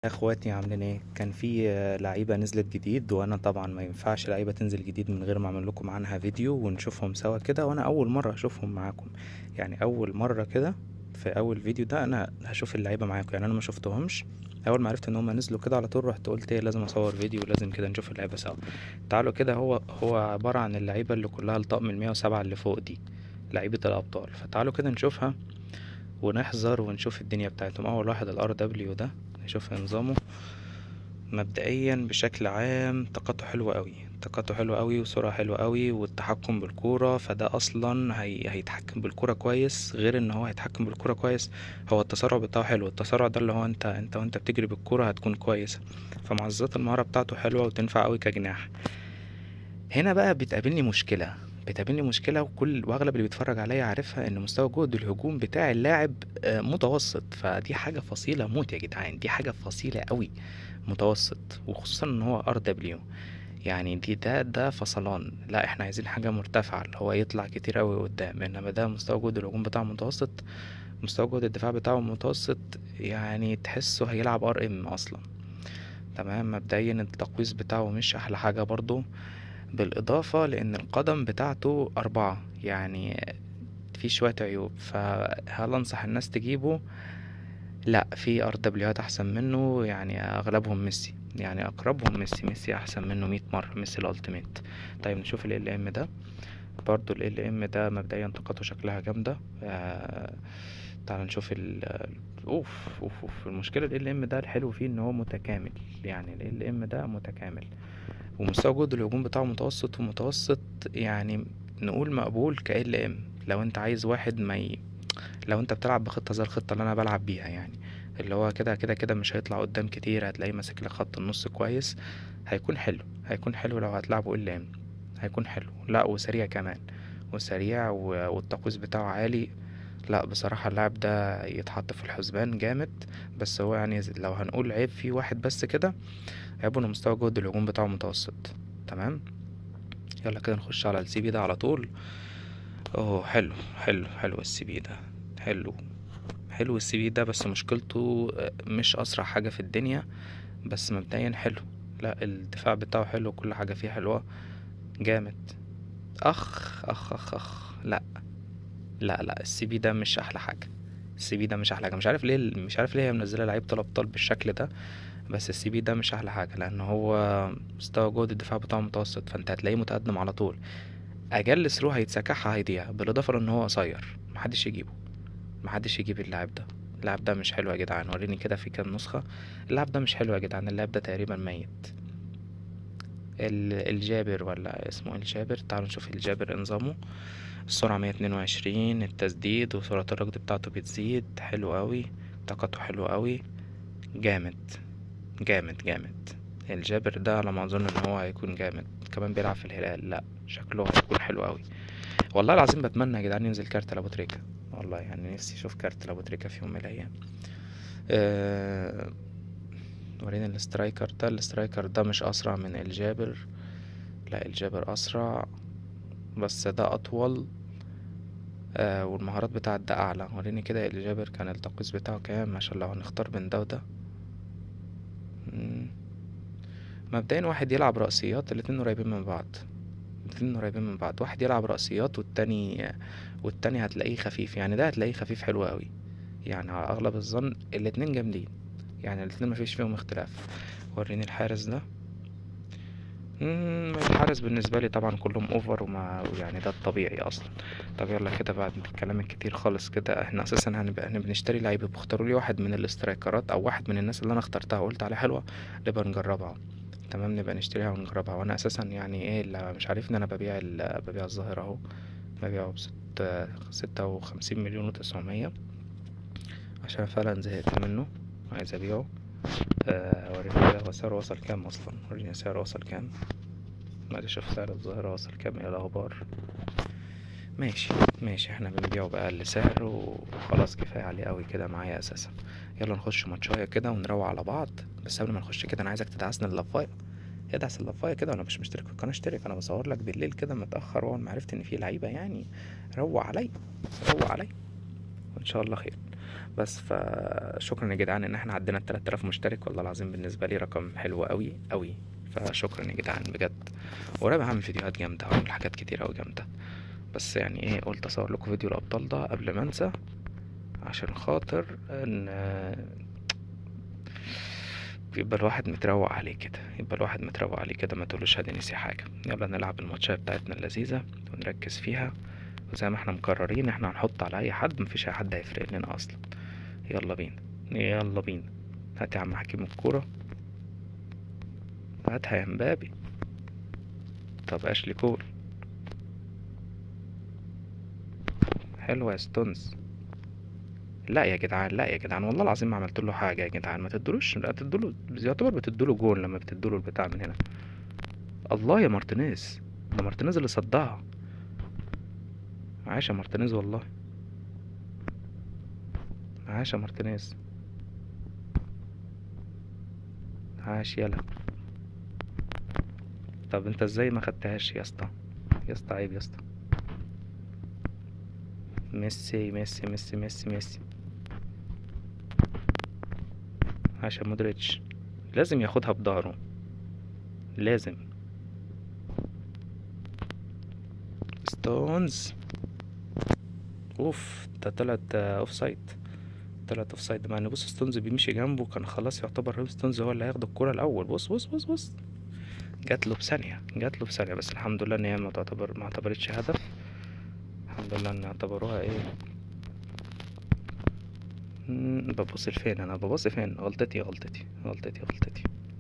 يا اخواتي عاملين ايه كان في آه، لعيبه نزلت جديد وانا طبعا ما ينفعش لعيبه تنزل جديد من غير ما اعمل لكم عنها فيديو ونشوفهم سوا كده وانا اول مره اشوفهم معاكم يعني اول مره كده في اول فيديو ده انا هشوف اللعيبه معاكم يعني انا ما شفتهمش اول ما عرفت ان هم نزلوا كده على طول رحت قلت ايه لازم اصور فيديو ولازم كده نشوف اللعيبه سوا تعالوا كده هو هو عباره عن اللعيبه اللي كلها الطقم ال 107 اللي فوق دي لعيبه الابطال فتعالوا كده نشوفها ونحذر ونشوف الدنيا بتاعتهم اول واحد الار دبليو ده نشوف نظامه مبدئيا بشكل عام طاقته حلوة قوي طاقته حلوة قوي وسرعة حلوة قوي والتحكم بالكورة فده اصلا هي... هيتحكم بالكورة كويس غير ان هو هيتحكم بالكورة كويس هو التسارع بتاعه حلو التسارع ده اللي هو انت انت وانت بتجري بالكورة هتكون كويسة فمعزات المهارة بتاعته حلوة وتنفع قوي كجناح هنا بقى بتقابلني مشكلة بتقابلني مشكلة وكل واغلب اللي بيتفرج عليا عارفها ان مستوى جهد الهجوم بتاع اللاعب آه، متوسط فدي حاجة فصيلة موت يا جدعان دي حاجة فصيلة قوي متوسط وخصوصا ان هو ار دبليو يعني دي ده ده فصلان لا احنا عايزين حاجة مرتفعة اللي هو يطلع كتير قوي قدام انما ده مستوى جهد الهجوم بتاعه متوسط مستوى جهد الدفاع بتاعه متوسط يعني تحسه هيلعب ار ام اصلا تمام مبدئيا التقويس بتاعه مش احلى حاجة برضو بالإضافة لأن القدم بتاعته أربعة يعني في شوية عيوب فهل أنصح الناس تجيبه لا في ار دبليوهات أحسن منه يعني أغلبهم ميسي يعني أقربهم ميسي ميسي أحسن منه مية مرة ميسي الألتيميت طيب نشوف ال ام ده برضو ال ام ده مبدئيا طاقته شكلها جامدة آه تعال نشوف ال اوف اوف اوف المشكلة ال ام ده الحلو فيه ان هو متكامل يعني ال ام ده متكامل ومستوى جهد الهجوم بتاعه متوسط ومتوسط يعني نقول مقبول ك ال ام لو انت عايز واحد ما ي... لو انت بتلعب بخطة زي الخطة اللي انا بلعب بيها يعني اللي هو كده كده كده مش هيطلع قدام كتير هتلاقيه ماسك لك خط النص كويس هيكون حلو هيكون حلو لو هتلعبه ال ام هيكون حلو لا وسريع كمان وسريع و- والتقويس بتاعه عالي لا بصراحة اللاعب ده يتحط في الحسبان جامد بس هو يعني لو هنقول عيب فيه واحد بس كده عيبه ان مستوى جهد الهجوم بتاعه متوسط تمام يلا كده نخش على السي بي ده على طول اوه حلو حلو حلو السي بي ده حلو حلو السي بي ده بس مشكلته آه، مش اسرع حاجة في الدنيا بس مبدئيا حلو لا الدفاع بتاعه حلو كل حاجة فيه حلوة جامد اخ اخ اخ اخ لا لا لا السي بي ده مش احلى حاجة السي بي ده مش احلى حاجة مش عارف ليه مش عارف ليه هي منزلة لعيبة الابطال بالشكل ده بس السي بي ده مش احلى حاجة لان هو مستوى جودة الدفاع بتاعه متوسط فانت هتلاقيه متقدم على طول اجل ثرو هيتسكعها هيضيع بالاضافة لان هو قصير محدش يجيبه محدش يجيب اللاعب ده اللاعب ده مش حلو يا جدعان وريني كده في كام نسخة اللاعب ده مش حلو يا جدعان اللاعب ده تقريبا ميت ال- الجابر ولا اسمه الجابر تعالوا نشوف الجابر نظامه السرعة مية اتنين وعشرين التسديد وسرعة الركض بتاعته بتزيد حلو قوي طاقته حلو قوي جامد جامد جامد الجابر ده على ما اظن ان هو هيكون جامد كمان بيلعب في الهلال لا شكله هيكون حلو قوي والله العظيم بتمنى يا جدعان ينزل كارت لابو تريكا والله يعني نفسي اشوف كارت لابو تريكا في يوم من الايام أه... وريني الاسترايكر ده الاسترايكر ده مش اسرع من الجابر لا الجابر اسرع بس ده اطول آه والمهارات بتاعت ده اعلى وريني كده الجابر كان التقويس بتاعه كام عشان لو هنختار بين ده وده مم. مبدئيا واحد يلعب رأسيات الاتنين قريبين من بعض الاتنين قريبين من بعض واحد يلعب رأسيات والتاني والتاني هتلاقيه خفيف يعني ده هتلاقيه خفيف حلو قوي يعني على اغلب الظن الاتنين جامدين يعني الاتنين مفيش فيهم اختلاف وريني الحارس ده مم، الحارس بالنسبة لي طبعا كلهم اوفر وما يعني ده الطبيعي اصلا طب يلا كده بعد الكلام الكتير خالص كده احنا اساسا هنبقى هنبقى نشتري لعيبة بختاروا لي واحد من الاسترايكرات او واحد من الناس اللي انا اخترتها وقلت عليها حلوة نبقى نجربها تمام نبقى نشتريها ونجربها وانا اساسا يعني ايه اللي مش عارف ان انا ببيع ال- ببيع الظاهرة اهو ببيعه بست ستة وخمسين مليون وتسعمية عشان فعلا زهقت منه عايز ابيعه آه، وريني كده هو سعره وصل كام اصلا وريني سعره وصل كام ما اشوف سعر الظاهرة وصل كام الى الاخبار ماشي ماشي احنا بنبيعه بأقل سعر وخلاص كفاية عليه قوي كده معايا اساسا يلا نخش ماتشاية كده ونروق على بعض بس قبل ما نخش كده انا عايزك تدعسني اللفاية ادعس اللفاية كده وانا مش مشترك في القناة اشترك انا بصور لك بالليل كده متأخر واول ما عرفت ان في لعيبة يعني روق عليا روق عليا وان شاء الله خير بس فشكرا يا جدعان ان احنا عدينا ال 3000 مشترك والله العظيم بالنسبه لي رقم حلو قوي قوي فشكرا يا جدعان بجد وقريب هعمل فيديوهات جامده هعمل حاجات كتير قوي جامده بس يعني ايه قلت اصور لكم فيديو الابطال ده قبل ما انسى عشان خاطر ان يبقى الواحد متروق عليه كده يبقى الواحد متروق عليه كده ما تقولوش هادي نسي حاجه يلا نلعب الماتشات بتاعتنا اللذيذه ونركز فيها وزي ما احنا مقررين احنا هنحط على اي حد مفيش اي حد هيفرق لنا اصلا يلا بينا يلا بينا هات يا عم حكيم الكوره هاتها يا مبابي طب اشلي كول حلوة يا ستونز لا يا جدعان لا يا جدعان والله العظيم ما عملت له حاجة يا جدعان ما تدلوش لا تدلو يعتبر بتدلو جول لما بتدلو البتاع من هنا الله يا مارتينيز ده مارتينيز اللي صدها عاش يا مارتينيز والله عاش يا مارتينيز عاش يلا طب انت ازاي ما خدتهاش يا اسطى يا اسطى عيب يا اسطى ميسي ميسي ميسي ميسي ميسي عشان مودريتش لازم ياخدها بظهره لازم ستونز اوف ده طلعت اوف سايد طلعت اوف سايد مع ان بص ستونز بيمشي جنبه كان خلاص يعتبر روي ستونز هو اللي هياخد الكرة الاول بص بص بص بص جات له بثانية جات له بثانية بس الحمد لله ان هي ما تعتبر ما اعتبرتش هدف الحمد لله ان اعتبروها ايه مم، ببص لفين انا ببص فين غلطتي غلطتي غلطتي غلطتي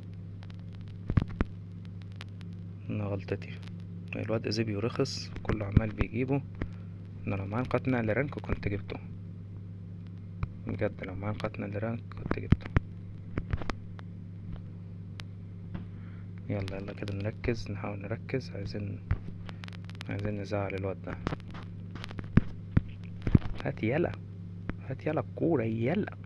انا غلطتي الواد ازيبيو رخص كله عمال بيجيبه انا لو معايا قطنع لرانكو كنت جبته بجد لو معايا قطنع لرانك كنت جبته يلا يلا كده نركز نحاول نركز عايزين عايزين نزعل الواد ده هات يلا هات يلا الكورة يلا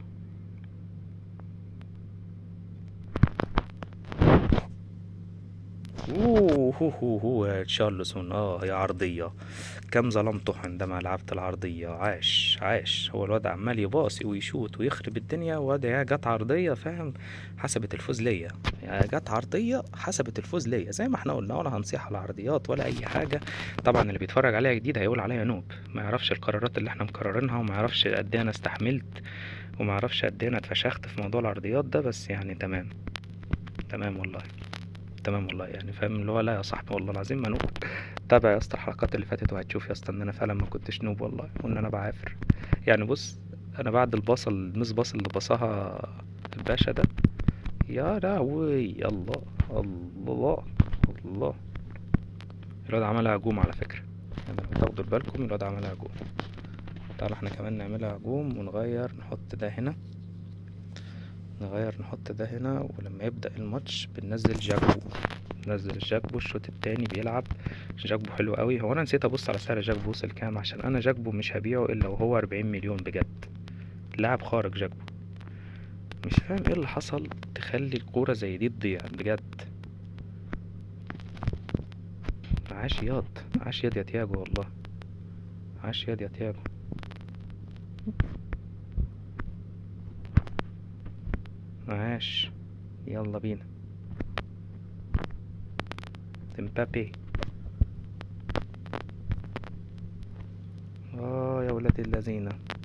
اوه هو هو هو يا تشارلسون اه يا عرضية كم ظلمته عندما لعبت العرضية عاش عاش هو الواد عمال يباصي ويشوت ويخرب الدنيا واد يا جت عرضية فاهم حسبت الفوز ليا يا جت عرضية حسبت الفوز ليا زي ما احنا قلنا ولا هنصيح على العرضيات ولا اي حاجة طبعا اللي بيتفرج عليها جديد هيقول عليا نوب ما يعرفش القرارات اللي احنا مقررينها وما يعرفش قد ايه انا استحملت وما يعرفش قد ايه انا اتفشخت في موضوع العرضيات ده بس يعني تمام تمام والله تمام والله يعني فاهم اللي هو لا يا صاحبي والله العظيم ما نوب تابع يا اسطى الحلقات اللي فاتت وهتشوف يا اسطى ان انا فعلا ما كنتش نوب والله وان انا بعافر يعني بص انا بعد البصل المس باص اللي بصاها الباشا ده يا لهوي الله الله الله الواد عملها هجوم على فكرة يعني لو تاخدوا بالكم الواد عملها هجوم تعالى احنا كمان نعملها هجوم ونغير نحط ده هنا نغير نحط ده هنا ولما يبدأ الماتش بننزل جاكبو نزل جاكبو الشوط التاني بيلعب جاكبو حلو قوي هو انا نسيت ابص على سعر جاكبو وصل كام عشان انا جاكبو مش هبيعه الا وهو أربعين مليون بجد لاعب خارق جاكبو مش فاهم ايه اللي حصل تخلي الكورة زي دي تضيع بجد عاش ياض عاش ياض يا تياجو والله عاش ياض يا تياجو عاش يلا بينا امبابي اه يا ولاد الذين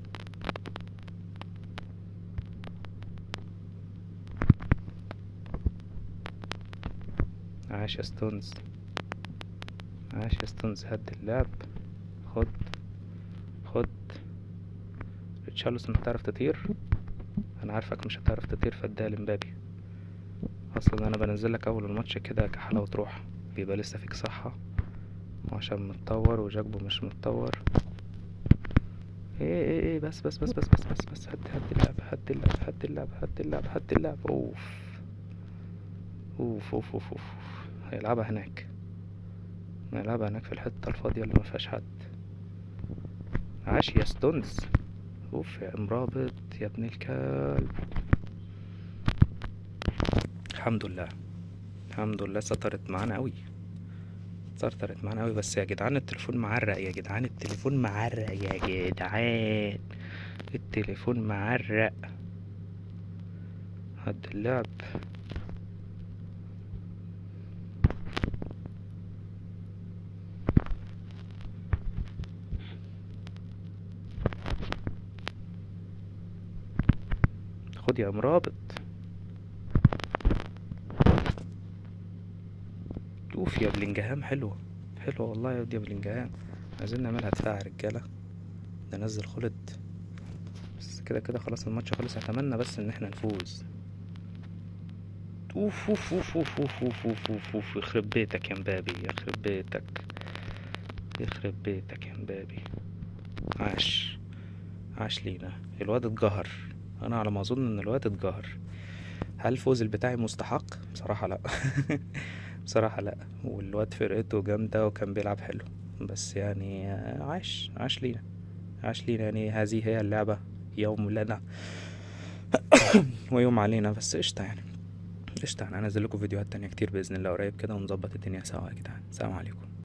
عاش يا ستونز عاش يا ستونز هد اللعب خد خد ريتشارلسون هتعرف تطير انا عارفك مش هتعرف تطير فاديها لمبابي اصلا انا بنزل لك اول الماتش كده كحلاوة روح بيبقى لسه فيك صحة وعشان متطور وجاكبو مش متطور ايه ايه ايه بس بس بس بس بس بس بس هد هد اللعب هد اللعب هد اللعب هد اللعب هد اللعب اوف اوف اوف اوف اوف هيلعبها هناك هيلعبها هناك في الحتة الفاضية اللي مفيهاش حد عاش يا ستونز اوف يا مرابط يا ابن الكلب الحمد لله الحمد لله سطرت معانا قوي سطرت معانا قوي بس يا جدعان التليفون معرق يا جدعان التليفون معرق يا جدعان التليفون معرق هد اللعب خد يا مرابط اوف يا بلينجهام حلوة حلوة والله يا ودي يا بلينجهام عايزين نعملها دفاع يا رجالة ده نزل خلد بس كده كده خلاص الماتش خلص اتمنى بس ان احنا نفوز اوف اوف اوف اوف اوف اوف اوف اوف اوف يخرب بيتك يا مبابي يخرب بيتك يخرب بيتك يا مبابي عاش عاش لينا الواد اتجهر انا على ما اظن ان الواد اتجهر هل الفوز بتاعي مستحق بصراحة لا بصراحة لا والواد فرقته جامدة وكان بيلعب حلو بس يعني عاش عاش لينا عاش لينا يعني هذه هي اللعبة يوم لنا ويوم علينا بس قشطة يعني قشطة انا هنزل لكم فيديوهات تانية كتير بإذن الله قريب كده ونظبط الدنيا سوا يا جدعان السلام عليكم